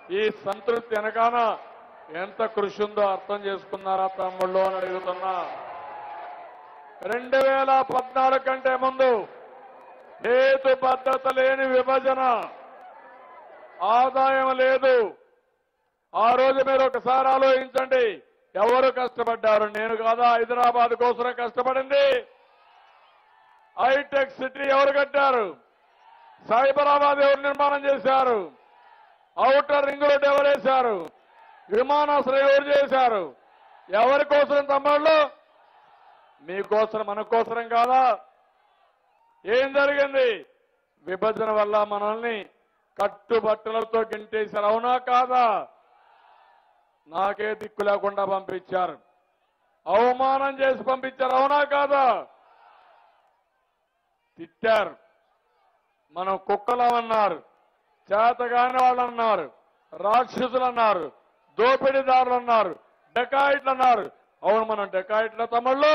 ఈ సంతృప్తి వెనకాన ఎంత కృషి ఉందో అర్థం చేసుకున్నారా తమ్ముళ్ళు అని అడుగుతున్నా రెండు వేల పద్నాలుగు కంటే ముందు హేతు పద్ధత లేని విభజన ఆదాయం లేదు ఆ రోజు మీరు ఒకసారి ఆలోచించండి ఎవరు కష్టపడ్డారు నేను కాదా హైదరాబాద్ కోసం కష్టపడింది హైటెక్ సిటీ ఎవరు కట్టారు సైబరాబాద్ ఎవరు నిర్మాణం చేశారు ఔటర్ రింగ్ రోడ్ ఎవరు వేశారు విమానాశ్రయం ఎవరు చేశారు ఎవరి కోసం తమ్ముళ్ళు మీకోసం మన కోసరం కాదా ఏం జరిగింది విభజన వల్ల మనల్ని కట్టుబట్టలతో గింటేశారు అవునా కాదా నాకే దిక్కు లేకుండా పంపించారు అవమానం చేసి పంపించారు అవునా కాదా తిట్టారు మనం కుక్కలమన్నారు చేతగాని వాళ్ళు అన్నారు రాక్షసులు అన్నారు దోపిడీదారులు అన్నారు డెకాయిట్లు అన్నారు అవును మనం డెకాయిట్ల తమ్ముళ్ళు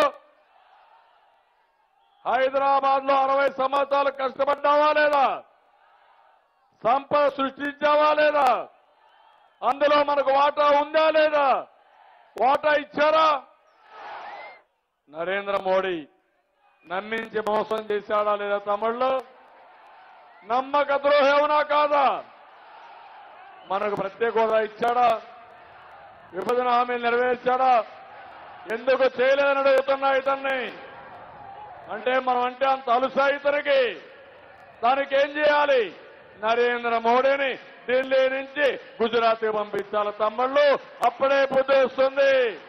హైదరాబాద్ లో అరవై సంవత్సరాలు కష్టపడ్డావా లేదా సంపద సృష్టించావా లేదా అందులో మనకు వాటా ఉందా లేదా వాటా ఇచ్చారా నరేంద్ర మోడీ నమ్మించి మోసం చేశాడా లేదా తమిళ్ళు నమ్మక ద్రోహేమనా కాదా మనకు ప్రత్యేక హోదా ఇచ్చాడా విభజన హామీలు నెరవేర్చాడా ఎందుకు చేయలేదని అడుగుతున్నా ఇతన్ని అంటే మనం అంటే అంత అలుసా ఇతనికి దానికి ఏం చేయాలి నరేంద్ర మోడీని ఢిల్లీ నుంచి గుజరాత్ పంపించాలి తమ్ముళ్ళు అప్పుడే బుద్ధి వస్తుంది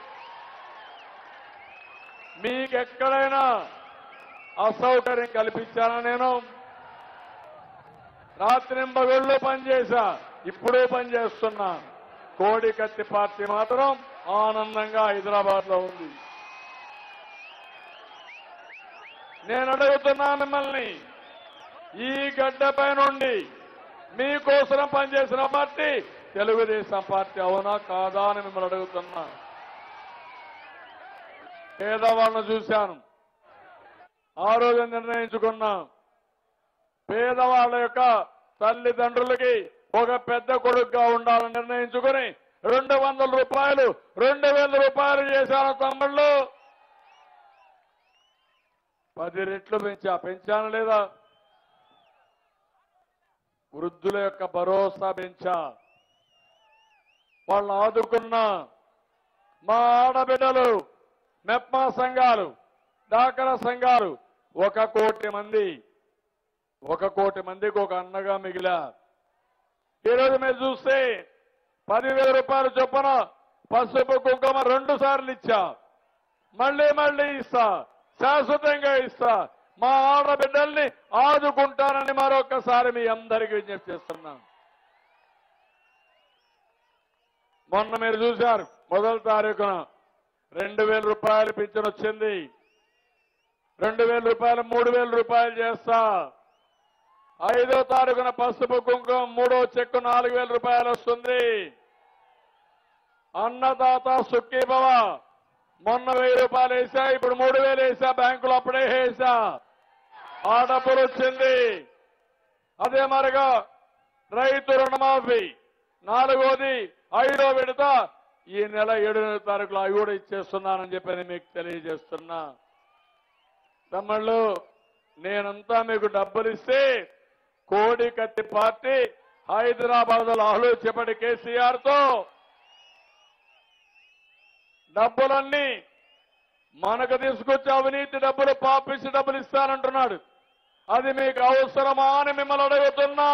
మీకెక్కడైనా అసౌకర్యం కల్పించానా నేను రాత్రింబగళ్ళు పనిచేశా ఇప్పుడు పనిచేస్తున్నా కోడి కత్తి పార్టీ మాత్రం ఆనందంగా హైదరాబాద్ లో ఉంది నేను అడుగుతున్నా మిమ్మల్ని ఈ గడ్డపై నుండి మీకోసం పనిచేసిన పార్టీ తెలుగుదేశం పార్టీ అవునా కాదా అని మిమ్మల్ని అడుగుతున్నా పేదవాళ్ళను చూశాను ఆ రోజు నిర్ణయించుకున్నా పేదవాళ్ళ యొక్క తల్లిదండ్రులకి ఒక పెద్ద కొడుకుగా ఉండాలని నిర్ణయించుకుని రెండు వందల రూపాయలు రెండు వేల రూపాయలు చేశాను తమ్ముళ్ళు పది రెట్లు పెంచా పెంచాను లేదా వృద్ధుల యొక్క భరోసా పెంచా వాళ్ళని ఆదుకున్నా మా ఆడబిడ్డలు మెప్మా సంఘాలు డాకర సంఘాలు ఒక కోటి మంది ఒక కోటి మందికి ఒక అన్నగా మిగిలా ఈరోజు మీరు చూస్తే పదివేల రూపాయలు చొప్పున పసుపు కుంకుమ రెండు సార్లు ఇచ్చా మళ్ళీ మళ్ళీ ఇస్తా శాశ్వతంగా ఇస్తా మా ఆడబిడ్డల్ని ఆదుకుంటానని మరొకసారి మీ అందరికీ విజ్ఞప్తి చేస్తున్నాను మొన్న మీరు చూశారు మొదటి తారీఖున రెండు వేల రూపాయలు పింఛన్ వచ్చింది రెండు వేల రూపాయలు మూడు వేల రూపాయలు చేస్తా ఐదో తారీఖున పసుపు కుంకుమ మూడో చెక్కు నాలుగు వేల రూపాయలు వస్తుంది అన్నదాత సుఖీభవ మొన్న వెయ్యి రూపాయలు వేసా ఇప్పుడు మూడు వేలు వేసా బ్యాంకులో అప్పుడే వేసా ఆ డబ్బులు వచ్చింది అదే మరిగా రైతు రుణమాఫీ నాలుగోది ఐదో విడత ఈ నెల ఏడో తారీఖులో అవి కూడా ఇచ్చేస్తున్నానని చెప్పి నేను మీకు తెలియజేస్తున్నా తమ్ముళ్ళు నేనంతా మీకు డబ్బులు ఇస్తే కోడి కత్తి పార్టీ హైదరాబాద్ లో ఆలోచించబడి కేసీఆర్ తో డబ్బులన్నీ మనకు తీసుకొచ్చి అవినీతి డబ్బులు పాపిసి డబ్బులు ఇస్తానంటున్నాడు అది మీకు అవసరమా అని మిమ్మల్ని అడుగుతున్నా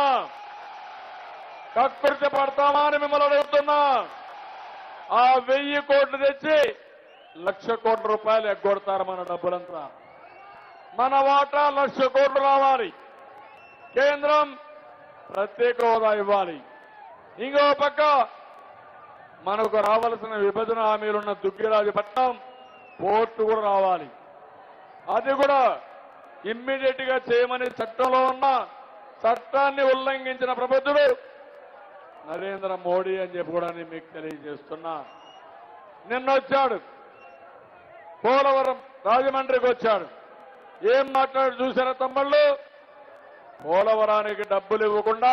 కకృతి పడతామా అని మిమ్మల్ని అడుగుతున్నా ఆ వెయ్యి కోట్లు తెచ్చి లక్ష కోట్ల రూపాయలు ఎగ్గొడతారు మన డబ్బులంతా మన వాటా లక్ష కోట్లు రావాలి కేంద్రం ప్రత్యేక హోదా ఇవ్వాలి ఇంకో పక్క మనకు రావాల్సిన విభజన హామీలున్న దుగ్గిరాజపట్నం పోర్టు కూడా రావాలి అది కూడా ఇమ్మీడియట్ గా చేయమని చట్టంలో ఉన్న చట్టాన్ని ఉల్లంఘించిన ప్రభుత్వుడు నరేంద్ర మోడీ అని చెప్పి కూడా నేను మీకు తెలియజేస్తున్నా నిన్న వచ్చాడు పోలవరం రాజమండ్రికి వచ్చాడు ఏం మాట్లాడు చూసారా తమ్ముళ్ళు పోలవరానికి డబ్బులు ఇవ్వకుండా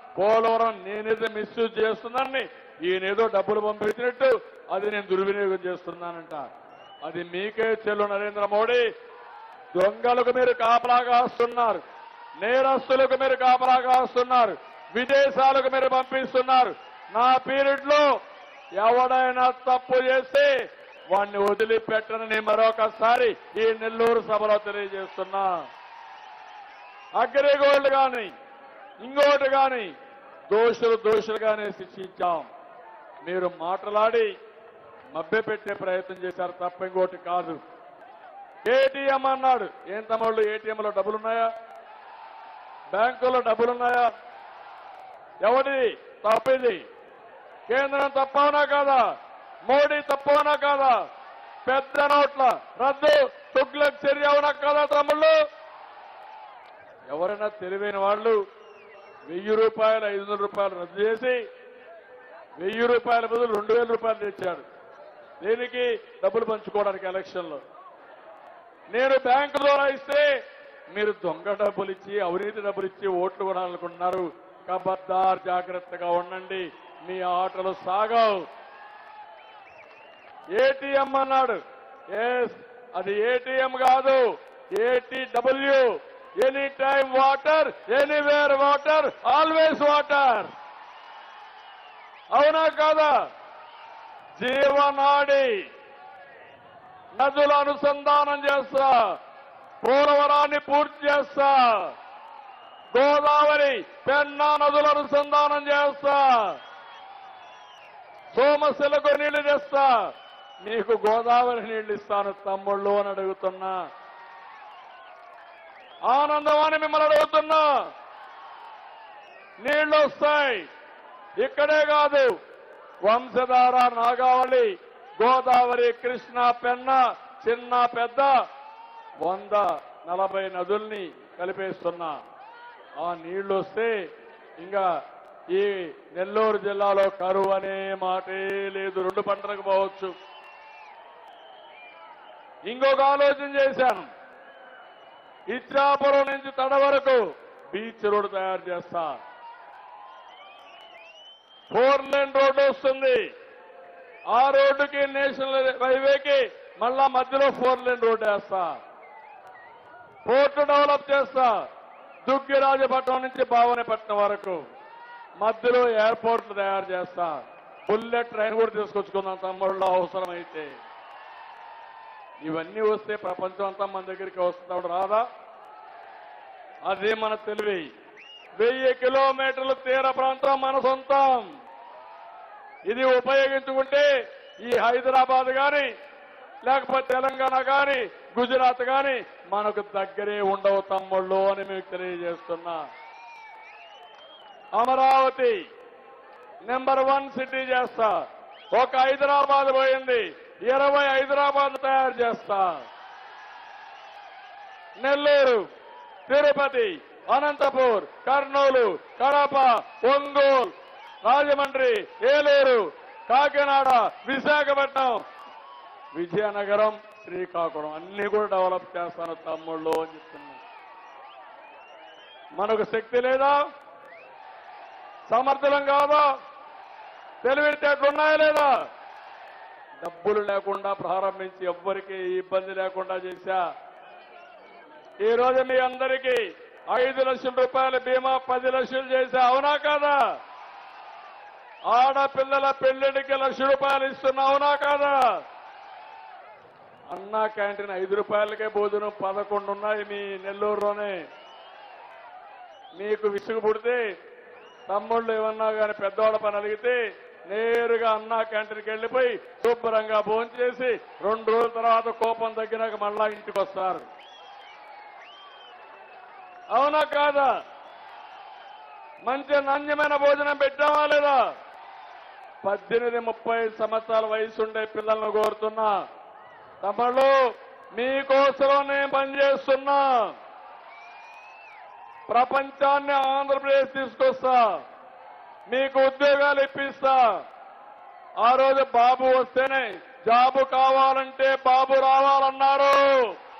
పోలవరం నేనేదో మిస్యూజ్ చేస్తున్నానని ఈయనేదో డబ్బులు పంపించినట్టు అది నేను దుర్వినియోగం చేస్తున్నానంట అది మీకే చెల్లు నరేంద్ర మోడీ దొంగలకు మీరు కాపలాగా వస్తున్నారు నేరస్తులకు మీరు కాపలాగా వస్తున్నారు విదేశాలకు మీరు పంపిస్తున్నారు నా పీరియడ్ లో ఎవడైనా తప్పు చేస్తే వాడిని వదిలిపెట్టనని మరొకసారి ఈ నెల్లూరు సభలో తెలియజేస్తున్నా అగ్రిగోల్డ్ గాని ఇంకోటి గాని దోషులు దోషులుగానే శిక్షించాం మీరు మాట్లాడి మభ్యపెట్టే ప్రయత్నం చేశారు తప్ప ఇంకోటి కాదు ఏటీఎం అన్నాడు ఏం తమ్ముళ్ళు ఏటీఎంలో డబ్బులున్నాయా బ్యాంకుల్లో డబ్బులున్నాయా ఎవడి తప్పిది కేంద్రం తప్పవునా కాదా మోడీ తప్పవునా కాదా పెద్ద నోట్ల రద్దు తుగ్లక్ చర్య అవునా కాదా తమ్ముళ్ళు ఎవరైనా తెలివైన వాళ్ళు వెయ్యి రూపాయలు ఐదు వందల రూపాయలు రద్దు చేసి వెయ్యి రూపాయల బదులు రెండు వేల రూపాయలు తెచ్చాడు దేనికి డబ్బులు పంచుకోవడానికి ఎలక్షన్లో నేను బ్యాంకు ద్వారా ఇస్తే మీరు దొంగ డబ్బులు ఇచ్చి అవినీతి డబ్బులు ఇచ్చి ఓట్లు కొనాలనుకుంటున్నారు కబద్దార్ జాగ్రత్తగా ఉండండి మీ ఆటలు సాగవు ఏటీఎం అన్నాడు ఎస్ అది ఏటీఎం కాదు ATW any time water anywhere water always water అవునా కాదా జీవనాడి నదుల అనుసంధానం చేస్తా పోలవరాన్ని పూర్తి చేస్తా గోదావరి పెన్నా నదుల అనుసంధానం చేస్తా సోమశిలకు నీళ్లు తెస్తా మీకు గోదావరి నీళ్లు ఇస్తాను తమ్ముళ్ళు అని అడుగుతున్నా ఆనందం అని మిమ్మల్ని అడుగుతున్నా నీళ్లు వస్తాయి ఇక్కడే కాదు వంశధార నాగావళి గోదావరి కృష్ణ పెన్న చిన్న పెద్ద వంద నలభై నదుల్ని కలిపేస్తున్నా ఆ నీళ్లు వస్తే ఇంకా ఈ నెల్లూరు జిల్లాలో కరువు అనే మాటే లేదు రెండు పంటలకు పోవచ్చు ఇంకొక ఆలోచన చేశాను ఇచ్చాపురం నుంచి తడ వరకు బీచ్ రోడ్డు తయారు చేస్తా ఫోర్ లేన్ రోడ్డు వస్తుంది ఆ రోడ్డుకి నేషనల్ హైవేకి మళ్ళా మధ్యలో ఫోర్ లేన్ రోడ్డు వేస్తా పోర్టు డెవలప్ చేస్తా దుగ్గిరాజపట్నం నుంచి భావనపట్నం వరకు మధ్యలో ఎయిర్పోర్ట్లు తయారు చేస్తా బుల్లెట్ ట్రైన్ కూడా తీసుకొచ్చుకుందాం తమ్ముళ్ళు అవసరమైతే ఇవన్నీ వస్తే ప్రపంచం అంతా మన దగ్గరికి వస్తున్నప్పుడు రాదా అదే మన తెలివి వెయ్యి కిలోమీటర్ల తీర ప్రాంతం మన సొంతం ఇది ఉపయోగించుకుంటే ఈ హైదరాబాద్ గాని లేకపోతే తెలంగాణ గాని గుజరాత్ గాని మనకు దగ్గరే ఉండవు తమ్ముళ్ళు అని మీకు తెలియజేస్తున్నా అమరావతి నెంబర్ వన్ సిటీ చేస్తా ఒక హైదరాబాద్ పోయింది ఇరవై హైదరాబాద్ తయారు చేస్తా నెల్లూరు తిరుపతి అనంతపూర్ కర్నూలు కడప ఒంగోలు రాజమండ్రి ఏలూరు కాకినాడ విశాఖపట్నం విజయనగరం శ్రీకాకుళం అన్ని కూడా డెవలప్ చేస్తాను తమ్ముళ్ళు అని చెప్తున్నా మనకు శక్తి లేదా సమర్థనం కాదా తెలివితేటలు ఉన్నాయా లేదా డబ్బులు లేకుండా ప్రారంభించి ఎవ్వరికి ఇబ్బంది లేకుండా చేశా ఈ రోజు మీ అందరికీ ఐదు లక్షల రూపాయల బీమా పది లక్షలు చేశా అవునా కాదా ఆడపిల్లల పెళ్లిడికి లక్ష రూపాయలు ఇస్తున్నా అవునా కాదా అన్నా క్యాంటీన్ ఐదు రూపాయలకే భోజనం పదకొండు ఉన్నాయి మీ నెల్లూరులోనే మీకు విసుగు పుడితే తమ్ముళ్ళు ఏమన్నా కానీ పెద్దవాళ్ళ పని అడిగితే నేరుగా అన్నా క్యాంటీన్కి వెళ్ళిపోయి శుభ్రంగా భోంచేసి రెండు రోజుల తర్వాత కోపం తగ్గినాక మళ్ళా ఇంటికి వస్తారు అవునా కాదా మంచి నాణ్యమైన భోజనం పెట్టామా లేదా పద్దెనిమిది ముప్పై సంవత్సరాల వయసు ఉండే పిల్లలను కోరుతున్నా తమ్ముళ్ళు మీకోసం నేను పనిచేస్తున్నా ప్రపంచాన్ని ఆంధ్రప్రదేశ్ తీసుకొస్తా మీకు ఉద్యోగాలు ఇప్పిస్తా ఆ రోజు బాబు వస్తేనే జాబు కావాలంటే బాబు రావాలన్నారు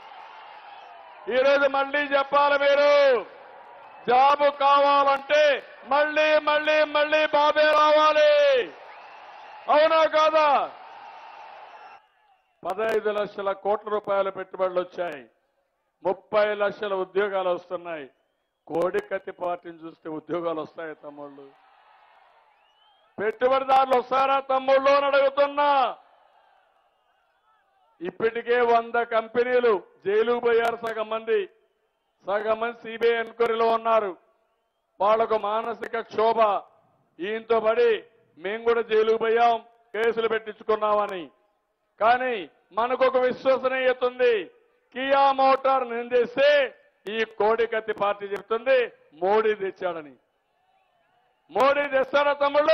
ఈ రోజు మళ్ళీ చెప్పాలి మీరు జాబు కావాలంటే మళ్ళీ మళ్ళీ మళ్ళీ బాబే రావాలి అవునా కాదా పదహైదు లక్షల కోట్ల రూపాయల పెట్టుబడులు వచ్చాయి ముప్పై లక్షల ఉద్యోగాలు వస్తున్నాయి కోడికత్తి పార్టీని చూస్తే ఉద్యోగాలు వస్తాయి తమ్ముళ్ళు పెట్టుబడిదారులు వస్తారా తమ్ముళ్ళు అని అడుగుతున్నా ఇప్పటికే వంద కంపెనీలు జైలుకు పోయారు సగం మంది సగం మంది సిబిఐ ఎన్క్వైరీలో ఉన్నారు వాళ్లకు మానసిక క్షోభ ఈయంతో పడి మేము కూడా జైలుకు పోయాం కేసులు పెట్టించుకున్నామని కానీ మనకు ఒక విశ్వసనీయత ఉంది కియా మోటార్ నిందిస్తే ఈ కోడికత్తి పార్టీ చెప్తుంది మోడీ తెచ్చాడని మోడీ తెస్తాడా తమ్ముళ్ళు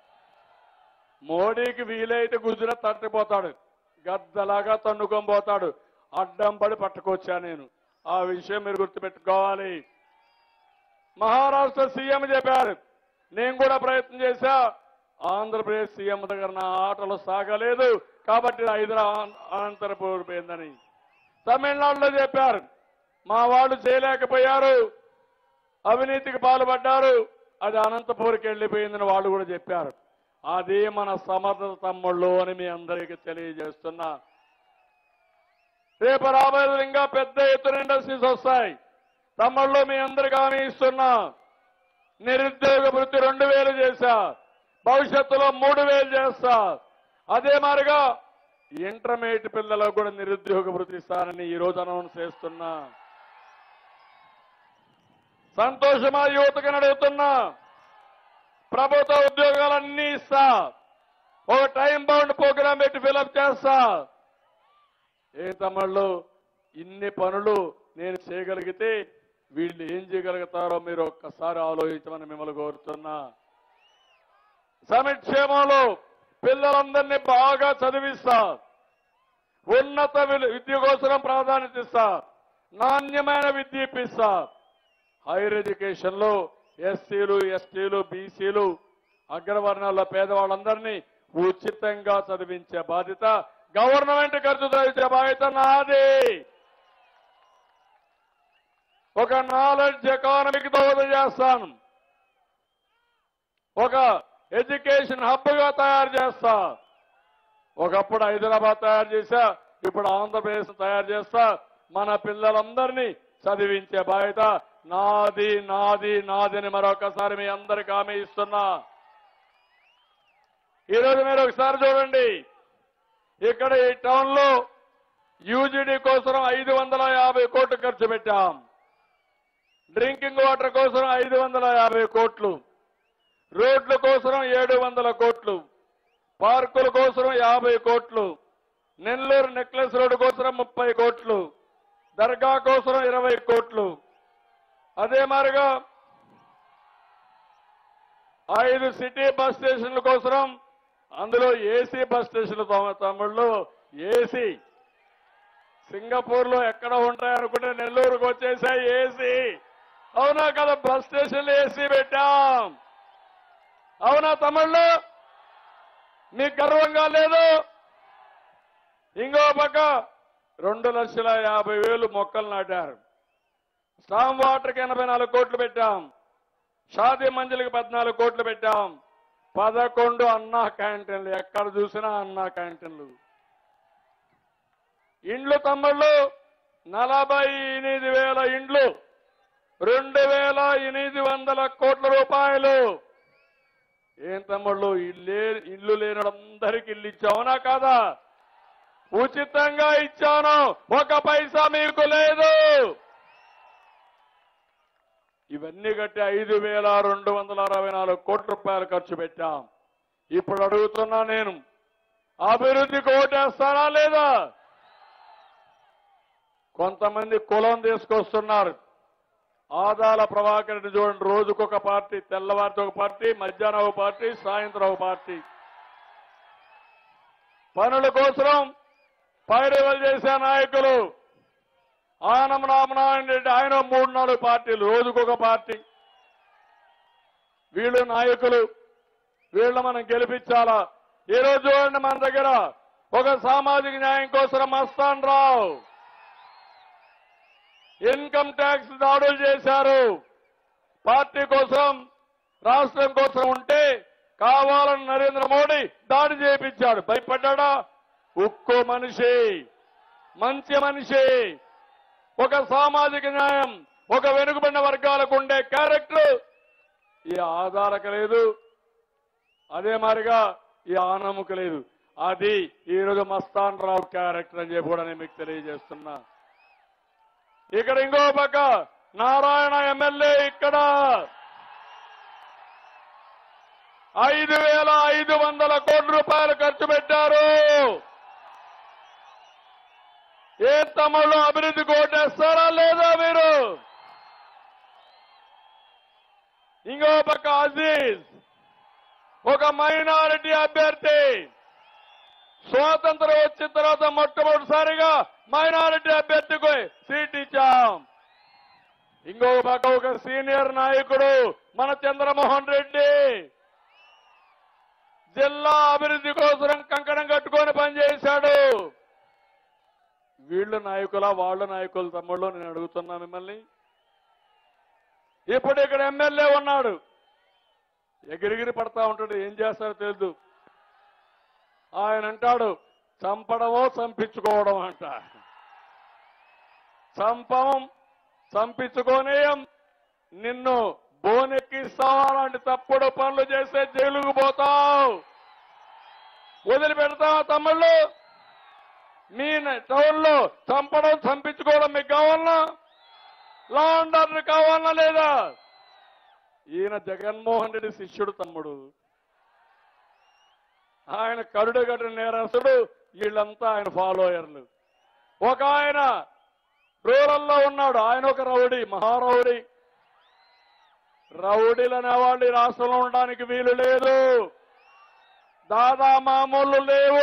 మోడీకి వీలైతే గుజరాత్ తట్టిపోతాడు గద్దలాగా తన్నుకొని పోతాడు అడ్డం పడి పట్టుకొచ్చా నేను ఆ విషయం మీరు గుర్తుపెట్టుకోవాలి మహారాష్ట్ర సీఎం చెప్పారు నేను కూడా ప్రయత్నం చేశా ఆంధ్రప్రదేశ్ సీఎం దగ్గర నా ఆటలు సాగలేదు కాబట్టి హైదరాబాద్ అనంతరపూర్ పోయిందని తమిళనాడులో చెప్పారు మా వాళ్ళు చేయలేకపోయారు అవినీతికి పాల్పడ్డారు అది అనంతపూర్కి వెళ్ళిపోయిందని వాళ్ళు కూడా చెప్పారు అది మన సమర్థత తమ్ముళ్ళు అని మీ అందరికీ తెలియజేస్తున్నా రేపు రాబోయే రోజులు ఇంకా పెద్ద ఎత్తున ఇండస్ట్రీస్ వస్తాయి తమ్ముళ్ళు మీ అందరికి హామీ ఇస్తున్నా నిరుద్యోగ వృత్తి రెండు వేలు చేశా భవిష్యత్తులో మూడు వేలు చేస్తా అదే మారిగా ఇంటర్మీడియట్ పిల్లలకు కూడా నిరుద్యోగ వృత్తి ఇస్తానని ఈ రోజు అనౌన్స్ చేస్తున్నా సంతోషమా యువతకు అడుగుతున్నా ప్రభుత్వ ఉద్యోగాలన్నీ ఇస్తా ఒక టైం బౌండ్ ప్రోగ్రామ్ పెట్టి ఫిలప్ చేస్తా ఏ తమ్ముళ్ళు ఇన్ని పనులు నేను చేయగలిగితే వీళ్ళు ఏం చేయగలుగుతారో మీరు ఒక్కసారి ఆలోచించమని మిమ్మల్ని కోరుతున్నా సమిక్షేమంలో పిల్లలందరినీ బాగా చదివిస్తా ఉన్నత విలు- విద్య కోసం ప్రాధాన్యత ఇస్తా నాణ్యమైన విద్య ఇప్పిస్తా హైయర్ ఎడ్యుకేషన్ లో ఎస్సీలు ఎస్టీలు బీసీలు అగ్రవర్ణాల పేదవాళ్ళందరినీ ఉచితంగా చదివించే బాధ్యత గవర్నమెంట్ ఖర్చు చదివించే బాధ్యత నాది ఒక నాలెడ్జ్ ఎకానమీకి దోహదం చేస్తాను ఒక ఎడ్యుకేషన్ హబ్ గా తయారు చేస్తా ఒకప్పుడు హైదరాబాద్ తయారు చేశా ఇప్పుడు ఆంధ్రప్రదేశ్ తయారు చేస్తా మన పిల్లలందరినీ చదివించే బాధ్యత నాది నాది నాది అని మరొకసారి మీ అందరికి హామీ ఇస్తున్నా ఈరోజు మీరు ఒకసారి చూడండి ఇక్కడ ఈ టౌన్ లో యూజీడీ కోసం ఐదు వందల యాభై కోట్లు ఖర్చు పెట్టాం డ్రింకింగ్ వాటర్ కోసం ఐదు వందల యాభై కోట్లు రోడ్ల కోసం ఏడు వందల కోట్లు పార్కుల కోసం యాభై కోట్లు నెల్లూరు నెక్లెస్ రోడ్డు కోసం ముప్పై కోట్లు దర్గా కోసం ఇరవై కోట్లు అదే మారిగా ఐదు సిటీ బస్ స్టేషన్ల కోసం అందులో ఏసీ బస్ స్టేషన్లు తమ- తమ్ముళ్ళు ఏసీ సింగపూర్ లో ఎక్కడ ఉంటాయనుకుంటే నెల్లూరుకు వచ్చేసాయి ఏసీ అవునా కదా బస్ స్టేషన్లు ఏసీ పెట్టాం అవునా తమ్ముళ్ళు మీకు గర్వంగా లేదు ఇంకో పక్క రెండు లక్షల యాభై వేలు మొక్కలు నాటారు స్టామ్ వాటర్కి ఎనభై నాలుగు కోట్లు పెట్టాం షాదీ మంజులకి పద్నాలుగు కోట్లు పెట్టాం పదకొండు అన్నా క్యాంటీన్లు ఎక్కడ చూసినా అన్నా క్యాంటీన్లు ఇండ్లు తమ్ముళ్ళు నలభై ఎనిమిది వేల ఇండ్లు రెండు వేల ఎనిమిది వందల కోట్ల రూపాయలు ఏం తమ్ముళ్ళు ఇల్లే ఇల్లు లేనడందరికి ఇల్లు ఇచ్చావునా కాదా ఉచితంగా ఇచ్చాను ఒక పైసా మీకు లేదు ఇవన్నీ కట్టి ఐదు వేల రెండు వందల అరవై నాలుగు కోట్ల రూపాయలు ఖర్చు పెట్టాం ఇప్పుడు అడుగుతున్నా నేను అభివృద్ధికి ఓటేస్తారా లేదా కొంతమంది కులం తీసుకొస్తున్నారు ఆదాల ప్రభాకర్ రెడ్డి చూడండి రోజుకొక పార్టీ తెల్లవారితో ఒక పార్టీ మధ్యాహ్నం ఒక పార్టీ సాయంత్రం ఒక పార్టీ పనుల కోసం పైరవలు చేసే నాయకులు ఆనం రామనారాయణ రెడ్డి ఆయన మూడు నాలుగు పార్టీలు రోజుకొక పార్టీ వీళ్ళు నాయకులు వీళ్ళు మనం గెలిపించాలా ఈ రోజు చూడండి మన దగ్గర ఒక సామాజిక న్యాయం కోసం మస్తాన్ రావు ఇన్కమ్ ట్యాక్స్ దాడులు చేశారు పార్టీ కోసం రాష్ట్రం కోసం ఉంటే కావాలని నరేంద్ర మోడీ దాడి చేయించాడు భయపడ్డా ఉక్కు మనిషి మంచి మనిషి ఒక సామాజిక న్యాయం ఒక వెనుకబడిన వర్గాలకు ఉండే క్యారెక్టర్ ఈ ఆధారకు లేదు అదే మారిగా ఈ ఆనముకు లేదు అది ఈరోజు మస్తాన్ రావు క్యారెక్టర్ అని చెప్పి కూడా నేను మీకు తెలియజేస్తున్నా ఇక్కడ ఇంకో పక్క నారాయణ ఎమ్మెల్యే ఇక్కడ ఐదు వేల ఐదు వందల కోట్ల రూపాయలు ఖర్చు పెట్టారు ఏ తమ్ముళ్ళు అభివృద్ధి కోటేస్తారా లేదా మీరు ఇంకో పక్క అజీజ్ ఒక మైనారిటీ అభ్యర్థి స్వాతంత్రం వచ్చిన తర్వాత మొట్టమొదటిసారిగా మైనారిటీ అభ్యర్థికి సీట్ ఇచ్చాం ఇంకో పక్క ఒక సీనియర్ నాయకుడు మన చంద్రమోహన్ రెడ్డి జిల్లా అభివృద్ధి కోసం కంకణం కట్టుకొని పనిచేశాడు వీళ్ళు నాయకుల వాళ్ళ నాయకుల తమ్ముళ్ళు నేను అడుగుతున్నా మిమ్మల్ని ఇప్పుడు ఇక్కడ ఎమ్మెల్యే ఉన్నాడు ఎగిరిగిరి పడతా ఉంటాడు ఏం చేస్తారో తెలియదు ఆయన అంటాడు చంపడమో చంపించుకోవడం అంట చంపం చంపించుకోనేయం నిన్ను బోనెక్కిస్తావా అలాంటి తప్పుడు పనులు చేస్తే జైలుకు పోతావు వదిలిపెడతావా తమ్ముళ్ళు మీ టౌన్ లో చంపడం చంపించుకోవడం మీకు కావాలనా లా అండ్ ఆర్డర్ కావాలనా లేదా ఈయన జగన్మోహన్ రెడ్డి శిష్యుడు తమ్ముడు ఆయన కరుడుగట్టిన నేరస్తుడు వీళ్ళంతా ఆయన ఫాలోయర్లు ఒక ఆయన రూరల్లో ఉన్నాడు ఆయన ఒక రౌడీ మహారౌడీ రౌడీలు అనేవాళ్ళు ఈ రాష్ట్రంలో ఉండడానికి వీలు లేదు దాదా మామూలు లేవు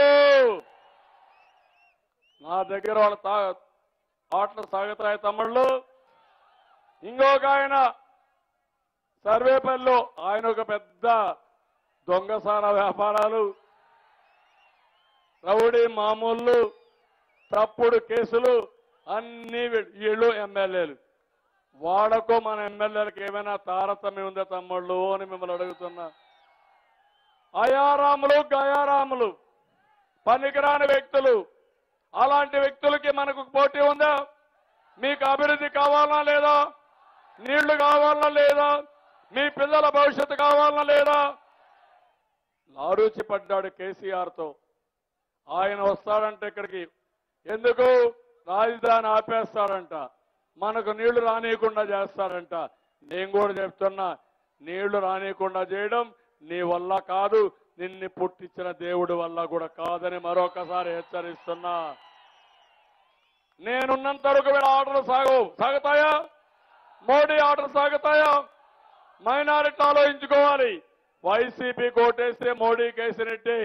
నా దగ్గర వాళ్ళ తా ఆటలు సాగుతాయి తమ్ముళ్ళు ఇంకొక ఆయన సర్వేపల్లిలో ఆయన ఒక పెద్ద దొంగసార వ్యాపారాలు రౌడీ మామూళ్ళు తప్పుడు కేసులు అన్ని వీ- వీళ్ళు ఎమ్మెల్యేలు వాడకో మన ఎమ్మెల్యేలకు ఏమైనా తారతమ్యం ఉందా తమ్ముళ్ళు అని మిమ్మల్ని అడుగుతున్నా అయారాములు గయారాములు పనికిరాని వ్యక్తులు అలాంటి వ్యక్తులకి మనకు పోటీ ఉందా మీకు అభివృద్ధి కావాలనా లేదా నీళ్లు కావాలనా లేదా మీ పిల్లల భవిష్యత్తు కావాలనా లేదా లారూచి పడ్డాడు కేసీఆర్ తో ఆయన వస్తాడంటే ఇక్కడికి ఎందుకు రాజధాని ఆపేస్తారంట మనకు నీళ్లు రానియకుండా చేస్తారంట నేను కూడా చెప్తున్నా నీళ్లు రానియకుండా చేయడం నీ వల్ల కాదు నిన్ను పుట్టించిన దేవుడి వల్ల కూడా కాదని మరొకసారి హెచ్చరిస్తున్నా నేనున్నంత వరకు వీళ్ళ ఆర్డర్లు సాగు సాగుతాయా మోడీ ఆర్డర్ సాగుతాయా మైనారిటీ ఆలోచించుకోవాలి వైసీపీ కోటేస్తే మోడీ కేసినట్టే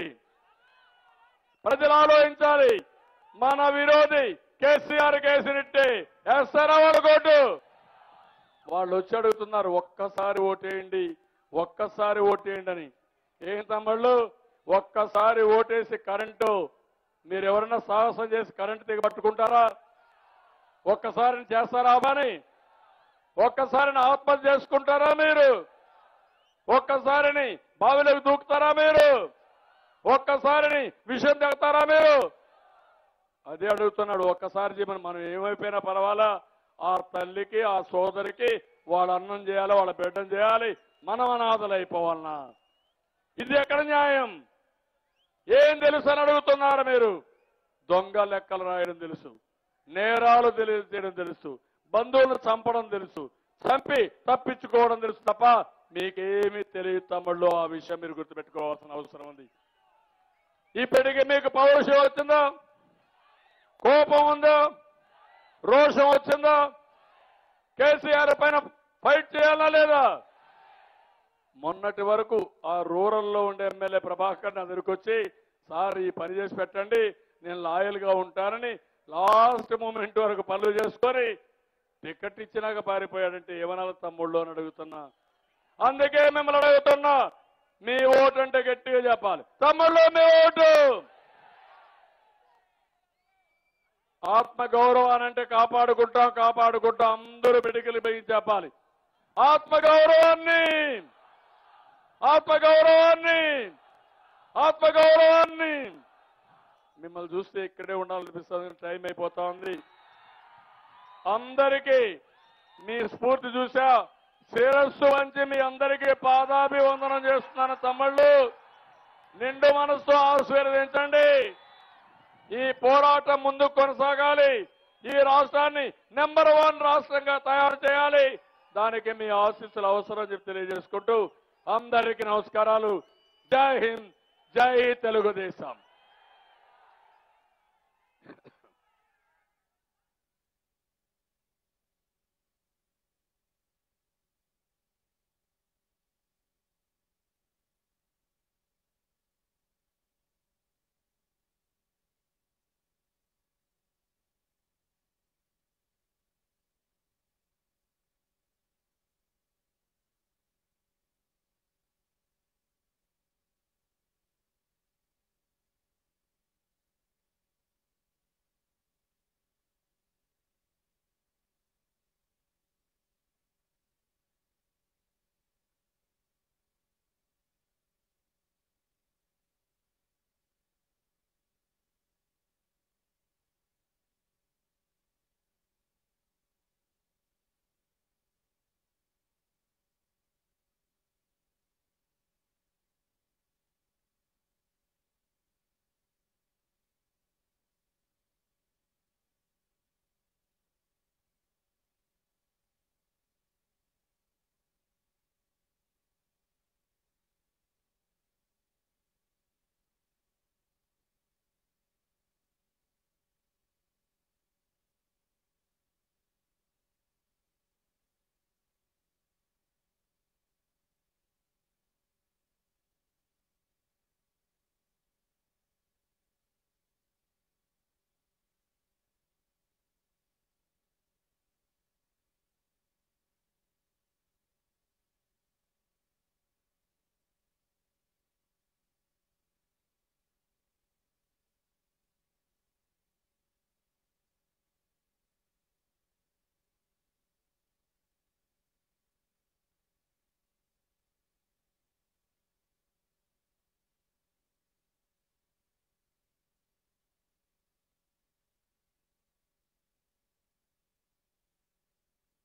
ప్రజలు ఆలోచించాలి మన విరోధి కేసీఆర్ కేసినట్టే వేస్తారా వాళ్ళ కోటు వాళ్ళు వచ్చి అడుగుతున్నారు ఒక్కసారి ఓటేయండి ఒక్కసారి ఓటేయండి అని ఏం తమ్ముళ్ళు ఒక్కసారి ఓటేసి కరెంటు మీరు ఎవరైనా సాహసం చేసి కరెంటు దిగ పట్టుకుంటారా ఒక్కసారి చేస్తారా పని ఒక్కసారిని ఆత్మహత్య చేసుకుంటారా మీరు ఒక్కసారిని బావిలోకి దూకుతారా మీరు ఒక్కసారిని విషయం తెగుతారా మీరు అదే అడుగుతున్నాడు ఒక్కసారి చెప్పని మనం ఏమైపోయినా పర్వాలా ఆ తల్లికి ఆ సోదరికి వాళ్ళ అన్నం చేయాలి వాళ్ళ బిడ్డం చేయాలి మనం అనాథలు అయిపోవాలనా ఇది ఎక్కడ న్యాయం ఏం తెలుసు అని అడుగుతున్నారు మీరు దొంగ లెక్కలు రాయడం తెలుసు నేరాలు తెలియజేయడం తెలుసు బంధువులను చంపడం తెలుసు చంపి తప్పించుకోవడం తెలుసు తప్ప మీకేమీ తెలియదు తమ్ముళ్ళు ఆ విషయం మీరు గుర్తుపెట్టుకోవాల్సిన అవసరం ఉంది ఇప్పటికి మీకు పౌరుషం వచ్చిందా కోపం ఉందా రోషం వచ్చిందా కేసీఆర్ పైన ఫైట్ చేయాలా లేదా మొన్నటి వరకు ఆ రూరల్లో ఉండే ఎమ్మెల్యే ప్రభాకర్ నా దగ్గరికి వచ్చి సార్ ఈ పని చేసి పెట్టండి నేను లాయల్ గా ఉంటానని లాస్ట్ మూమెంట్ వరకు పనులు చేసుకొని టికెట్ ఇచ్చినాక పారిపోయాడంటే ఏమనాలి తమ్ముళ్ళు అని అడుగుతున్నా అందుకే మిమ్మల్ని అడుగుతున్నా మీ ఓటు అంటే గట్టిగా చెప్పాలి తమ్ముళ్ళు మీ ఓటు ఆత్మ గౌరవాన్ని అంటే కాపాడుకుంటాం కాపాడుకుంటాం అందరూ పిడికిలి పోయి చెప్పాలి ఆత్మ గౌరవాన్ని ఆత్మగౌరవాన్ని ఆత్మగౌరవాన్ని మిమ్మల్ని చూస్తే ఇక్కడే ఉండాలనిపిస్తుంది టైం అయిపోతా ఉంది అందరికీ మీ స్ఫూర్తి చూసా శిరస్సు వంచి మీ అందరికీ పాదాభివందనం చేస్తున్నాను తమ్ముళ్ళు నిండు మనస్సు ఆశీర్వదించండి ఈ పోరాటం ముందుకు కొనసాగాలి ఈ రాష్ట్రాన్ని నెంబర్ వన్ రాష్ట్రంగా తయారు చేయాలి దానికి మీ ఆశీస్సులు అవసరం చెప్పి తెలియజేసుకుంటూ అందరికీ నమస్కారాలు జై హింద్ జై తెలుగుదేశం